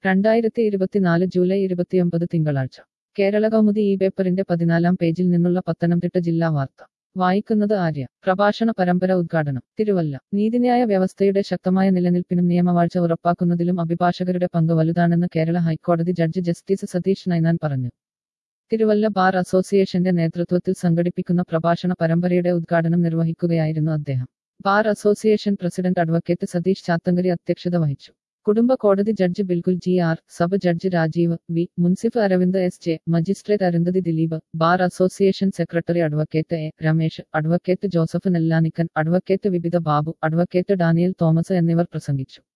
രണ്ടായിരത്തി ഇരുപത്തിനാല് ജൂലൈ ഇരുപത്തിയൊമ്പത് തിങ്കളാഴ്ച കേരള കൗമുദി ഈ പേപ്പറിന്റെ പതിനാലാം പേജിൽ നിന്നുള്ള പത്തനംതിട്ട ജില്ലാ വാർത്ത വായിക്കുന്നത് ആര്യ പ്രഭാഷണ പരമ്പര ഉദ്ഘാടനം തിരുവല്ല നീതിന്യായ വ്യവസ്ഥയുടെ ശക്തമായ നിലനിൽപ്പിനും നിയമവാഴ്ച ഉറപ്പാക്കുന്നതിലും അഭിഭാഷകരുടെ പങ്ക് വലുതാണെന്ന് കേരള ഹൈക്കോടതി ജഡ്ജി ജസ്റ്റിസ് സതീഷ് നൈനാൻ പറഞ്ഞു തിരുവല്ല ബാർ അസോസിയേഷന്റെ നേതൃത്വത്തിൽ സംഘടിപ്പിക്കുന്ന പ്രഭാഷണ പരമ്പരയുടെ ഉദ്ഘാടനം നിർവഹിക്കുകയായിരുന്നു അദ്ദേഹം bar association president advocate Satheesh Chathankari അധ്യക്ഷത വഹിച്ചു കുടുംബ കോടതി judge Bilkul G R sub judge Rajeev V munsiff Aravind S J magistrate Arundhati Dileep bar association secretary advocate A Ramesh advocate Joseph Nellanikkan advocate Vipitha Babu advocate Daniel Thomas എന്നിവർ പ്രസംഗിച്ചു